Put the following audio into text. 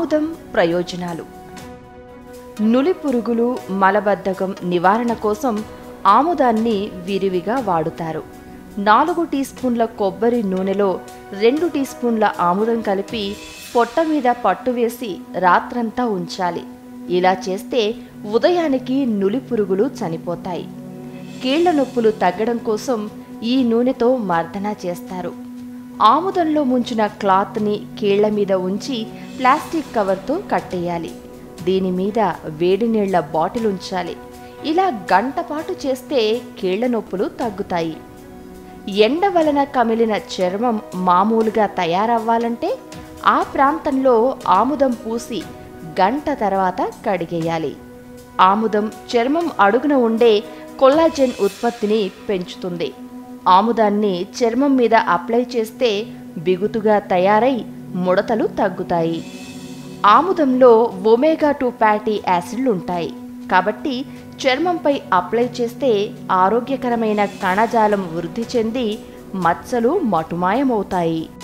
ఆముదం ప్రయోజనాలు నులి పురుగులు మలబద్ధకం నివారణ కోసం ఆముదాన్ని విరివిగా వాడుతారు నాలుగు టీ స్పూన్ల కొబ్బరి నూనెలో రెండు టీ స్పూన్ల ఆముదం కలిపి పొట్ట మీద పట్టు వేసి రాత్రంతా ఉంచాలి ఇలా చేస్తే ఉదయానికి నులి పురుగులు చనిపోతాయి కీళ్ల నొప్పులు తగ్గడం కోసం ఈ నూనెతో మర్దన చేస్తారు ఆముదంలో ముంచిన క్లాత్ని కీళ్ల మీద ఉంచి ప్లాస్టిక్ కవర్తో కట్టేయాలి దీని మీద వేడి నీళ్ల బాటిల్ ఉంచాలి ఇలా గంట పాటు చేస్తే కీళ్ల నొప్పులు తగ్గుతాయి ఎండ వలన కమిలిన చర్మం మామూలుగా తయారవ్వాలంటే ఆ ప్రాంతంలో ఆముదం పూసి గంట తర్వాత కడిగేయాలి ఆముదం చర్మం అడుగున ఉండే కొల్లాజెన్ ఉత్పత్తిని పెంచుతుంది ఆముదాన్ని చర్మం మీద అప్లై చేస్తే బిగుతుగా తయారై ముడతలు తగ్గుతాయి ఆముదంలో ఒమేగా టూ ఫ్యాటీ యాసిడ్లు ఉంటాయి కాబట్టి చర్మంపై అప్లై చేస్తే ఆరోగ్యకరమైన కణజాలం వృద్ధి చెంది మచ్చలు మటుమాయమవుతాయి